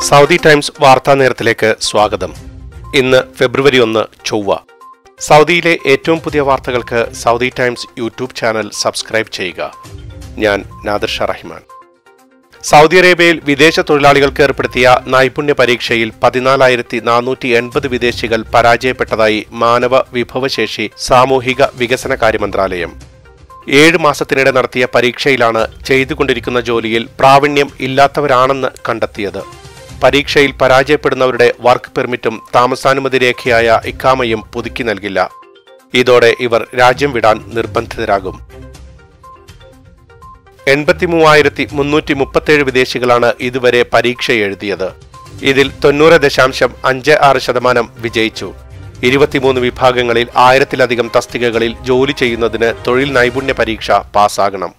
Saudi times വാർത്താ നേരത്തിലേക്ക് സ്വാഗതം ഇന്ന് ഫെബ്രുവരി ഒന്ന് ചൊവ്വ സൗദിയിലെ ഏറ്റവും പുതിയ വാർത്തകൾക്ക് Saudi Times YouTube channel subscribe ചെയ്യുക ഞാൻ നാദിർ ഷാ റഹിമാൻ സൗദി അറേബ്യയിൽ വിദേശ തൊഴിലാളികൾക്ക് ഏർപ്പെടുത്തിയ നൈപുണ്യ പരീക്ഷയിൽ പതിനാലായിരത്തി നാനൂറ്റി എൺപത് വിദേശികൾ പരാജയപ്പെട്ടതായി മാനവ വിഭവശേഷി സാമൂഹിക വികസന കാര്യ മന്ത്രാലയം ഏഴ് മാസത്തിനിടെ നടത്തിയ പരീക്ഷയിലാണ് ചെയ്തുകൊണ്ടിരിക്കുന്ന ജോലിയിൽ പ്രാവീണ്യം ഇല്ലാത്തവരാണെന്ന് കണ്ടെത്തിയത് പരീക്ഷയിൽ പരാജയപ്പെടുന്നവരുടെ വർക്ക് പെർമിറ്റും താമസാനുമതി രേഖയായ ഇക്കാമയും പുതുക്കി നൽകില്ല ഇതോടെ ഇവർ രാജ്യം വിടാൻ നിർബന്ധിതരാകും എൺപത്തി മൂവായിരത്തി മുന്നൂറ്റി മുപ്പത്തേഴ് വിദേശികളാണ് ഇതുവരെ പരീക്ഷ എഴുതിയത് ഇതിൽ തൊണ്ണൂറ് ദശാംശം അഞ്ച് ആറ് ശതമാനം വിജയിച്ചു ഇരുപത്തിമൂന്ന് വിഭാഗങ്ങളിൽ ആയിരത്തിലധികം തസ്തികകളിൽ ജോലി ചെയ്യുന്നതിന് തൊഴിൽ നൈപുണ്യ പരീക്ഷ പാസ്സാകണം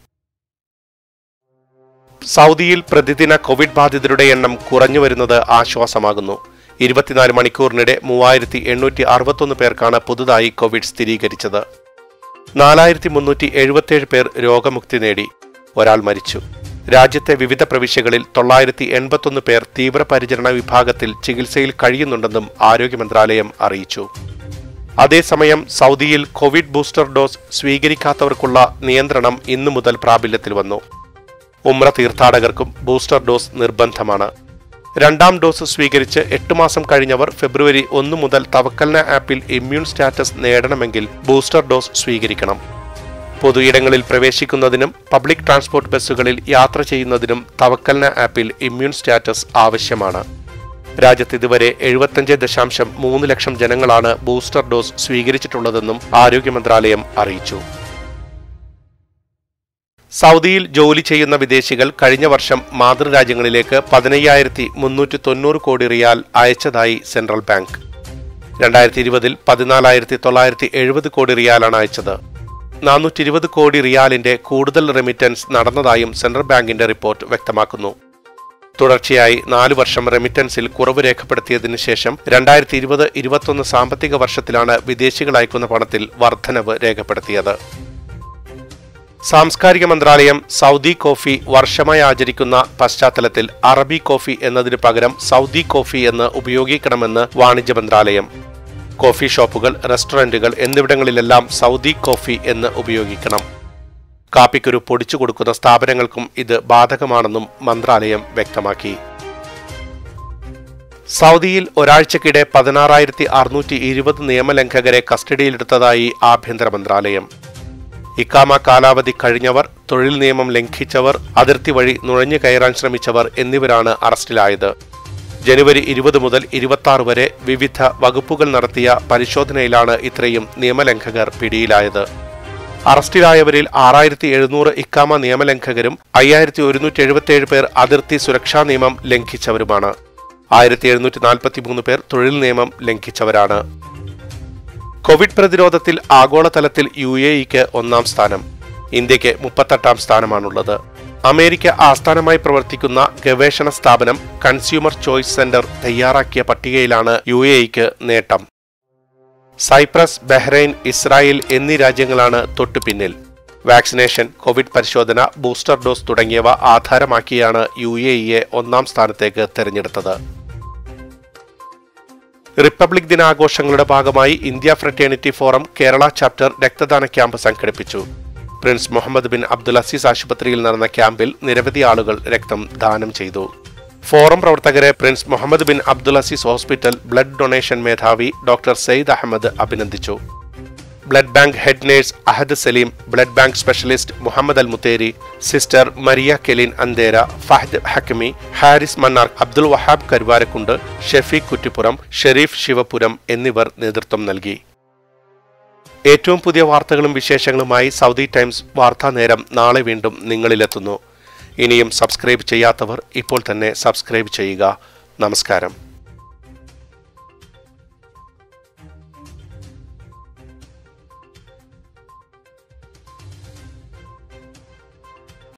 സൗദിയിൽ പ്രതിദിന കോവിഡ് ബാധിതരുടെ എണ്ണം കുറഞ്ഞു വരുന്നത് ആശ്വാസമാകുന്നു ഇരുപത്തിനാല് മണിക്കൂറിനിടെ മൂവായിരത്തി എണ്ണൂറ്റി അറുപത്തൊന്ന് പേർക്കാണ് പുതുതായി കോവിഡ് സ്ഥിരീകരിച്ചത് നാലായിരത്തി മുന്നൂറ്റി എഴുപത്തിയേഴ് പേർ രോഗമുക്തി നേടി ഒരാൾ മരിച്ചു രാജ്യത്തെ വിവിധ പ്രവിശ്യകളിൽ തൊള്ളായിരത്തി എൺപത്തൊന്ന് പേർ തീവ്രപരിചരണ വിഭാഗത്തിൽ ചികിത്സയിൽ കഴിയുന്നുണ്ടെന്നും ആരോഗ്യ മന്ത്രാലയം അറിയിച്ചു അതേസമയം സൗദിയിൽ കോവിഡ് ബൂസ്റ്റർ ഡോസ് സ്വീകരിക്കാത്തവർക്കുള്ള നിയന്ത്രണം ഇന്നു മുതൽ പ്രാബല്യത്തിൽ വന്നു ഉമ്ര തീർത്ഥാടകർക്കും ബൂസ്റ്റർ ഡോസ് നിർബന്ധമാണ് രണ്ടാം ഡോസ് സ്വീകരിച്ച് എട്ട് മാസം കഴിഞ്ഞവർ ഫെബ്രുവരി ഒന്ന് മുതൽ തവക്കൽന ആപ്പിൽ ഇമ്മ്യൂൺ സ്റ്റാറ്റസ് നേടണമെങ്കിൽ ബൂസ്റ്റർ ഡോസ് സ്വീകരിക്കണം പൊതുയിടങ്ങളിൽ പ്രവേശിക്കുന്നതിനും പബ്ലിക് ട്രാൻസ്പോർട്ട് ബസ്സുകളിൽ യാത്ര ചെയ്യുന്നതിനും തവക്കൽന ആപ്പിൽ ഇമ്മ്യൂൺ സ്റ്റാറ്റസ് ആവശ്യമാണ് രാജ്യത്ത് ഇതുവരെ എഴുപത്തഞ്ച് ദശാംശം മൂന്ന് ലക്ഷം ജനങ്ങളാണ് ബൂസ്റ്റർ ഡോസ് സ്വീകരിച്ചിട്ടുള്ളതെന്നും ആരോഗ്യ മന്ത്രാലയം അറിയിച്ചു സൗദിയിൽ ജോലി ചെയ്യുന്ന വിദേശികൾ കഴിഞ്ഞ വർഷം മാതൃരാജ്യങ്ങളിലേക്ക് പതിനയ്യായിരത്തി മുന്നൂറ്റി തൊണ്ണൂറ് കോടി റിയാൽ അയച്ചതായി സെൻട്രൽ ബാങ്ക് രണ്ടായിരത്തി ഇരുപതിൽ പതിനാലായിരത്തി തൊള്ളായിരത്തി എഴുപത് കോടി റിയാലാണ് അയച്ചത് നാനൂറ്റി ഇരുപത് കോടി റിയാലിന്റെ കൂടുതൽ റെമിറ്റൻസ് നടന്നതായും സെൻട്രൽ ബാങ്കിന്റെ റിപ്പോർട്ട് വ്യക്തമാക്കുന്നു തുടർച്ചയായി നാല് വർഷം റെമിറ്റൻസിൽ കുറവ് രേഖപ്പെടുത്തിയതിനു ശേഷം രണ്ടായിരത്തി ഇരുപത് ഇരുപത്തൊന്ന് സാമ്പത്തിക വർഷത്തിലാണ് വിദേശികൾ അയക്കുന്ന പണത്തിൽ വർധനവ് രേഖപ്പെടുത്തിയത് സാംസ്കാരിക മന്ത്രാലയം സൗദി കോഫി വർഷമായി ആചരിക്കുന്ന പശ്ചാത്തലത്തിൽ അറബി കോഫി എന്നതിന് പകരം സൗദി കോഫി എന്ന് ഉപയോഗിക്കണമെന്ന് വാണിജ്യ മന്ത്രാലയം കോഫി ഷോപ്പുകൾ റെസ്റ്റോറന്റുകൾ എന്നിവിടങ്ങളിലെല്ലാം സൗദി കോഫി എന്ന് ഉപയോഗിക്കണം കാപ്പിക്കുരു പൊടിച്ചു കൊടുക്കുന്ന സ്ഥാപനങ്ങൾക്കും ഇത് ബാധകമാണെന്നും മന്ത്രാലയം വ്യക്തമാക്കി സൗദിയിൽ ഒരാഴ്ചക്കിടെ പതിനാറായിരത്തി അറുന്നൂറ്റി ഇരുപത് നിയമലംഘകരെ കസ്റ്റഡിയിലെടുത്തതായി ആഭ്യന്തര മന്ത്രാലയം ഇക്കാമ കാലാവധി കഴിഞ്ഞവർ തൊഴിൽ നിയമം ലംഘിച്ചവർ അതിർത്തി വഴി നുഴഞ്ഞു കയറാൻ ശ്രമിച്ചവർ എന്നിവരാണ് അറസ്റ്റിലായത് ജനുവരി ഇരുപത് മുതൽ ഇരുപത്തി വരെ വിവിധ വകുപ്പുകൾ നടത്തിയ പരിശോധനയിലാണ് ഇത്രയും നിയമലംഘകർ പിടിയിലായത് അറസ്റ്റിലായവരിൽ ആറായിരത്തി എഴുന്നൂറ് ഇക്കാമ നിയമലംഘകരും അയ്യായിരത്തി ഒരുന്നൂറ്റി എഴുപത്തിയേഴ് പേർ അതിർത്തി സുരക്ഷാ നിയമം ലംഘിച്ചവരുമാണ് ആയിരത്തി എഴുന്നൂറ്റി നാൽപ്പത്തി മൂന്ന് പേർ തൊഴിൽ നിയമം ലംഘിച്ചവരാണ് കോവിഡ് പ്രതിരോധത്തിൽ ആഗോളതലത്തിൽ യു എ ഇക്ക് ഒന്നാം സ്ഥാനം ഇന്ത്യക്ക് മുപ്പത്തെട്ടാം സ്ഥാനമാണുള്ളത് അമേരിക്ക ആസ്ഥാനമായി പ്രവർത്തിക്കുന്ന ഗവേഷണ സ്ഥാപനം കൺസ്യൂമർ ചോയ്സ് സെന്റർ തയ്യാറാക്കിയ പട്ടികയിലാണ് യു എ ഇക്ക് നേട്ടം സൈപ്രസ് ബഹ്റൈൻ ഇസ്രായേൽ എന്നീ രാജ്യങ്ങളാണ് തൊട്ടു പിന്നിൽ വാക്സിനേഷൻ കോവിഡ് പരിശോധന ബൂസ്റ്റർ ഡോസ് തുടങ്ങിയവ ആധാരമാക്കിയാണ് യു എ ഇയെ ഒന്നാം സ്ഥാനത്തേക്ക് തെരഞ്ഞെടുത്തത് റിപ്പബ്ലിക് ദിനാഘോഷങ്ങളുടെ ഭാഗമായി India fraternity forum Kerala chapter രക്തദാന ക്യാമ്പ് സംഘടിപ്പിച്ചു Prince Mohammed bin Abdul Aziz ആശുപത്രിയിൽ നടന്ന ക്യാമ്പിൽ നിരവധി ആളുകൾ രക്തം ദാനം ചെയ്തു ഫോറം പ്രവർത്തകരെ Prince Mohammed bin Abdul Aziz hospital blood donation മേധാവി ഡോക്ടർ സെയ്ദ് അഹമ്മദ് അഭിനന്ദിച്ചു blood bank head nurse Ahad Saleem blood bank specialist Mohammed Al Mutairi sister Maria Kelin Antera Fahad Hakami Haris Mannar Abdul Wahab Karuvarakundu Shefeeq Kuttippuram Shareef Sivapuram എന്നിവർ നേതൃത്വം നൽകി ഏറ്റവും പുതിയ വാർത്തകളും വിശേഷങ്ങളുമായി സൗദി ടൈംസ് വാർത്താ നേരം നാളെ വീണ്ടും നിങ്ങളിലെത്തുന്നു ഇനിയും സബ്സ്ക്രൈബ് ചെയ്യാത്തവർ ഇപ്പോൾ തന്നെ സബ്സ്ക്രൈബ് ചെയ്യുക നമസ്കാരം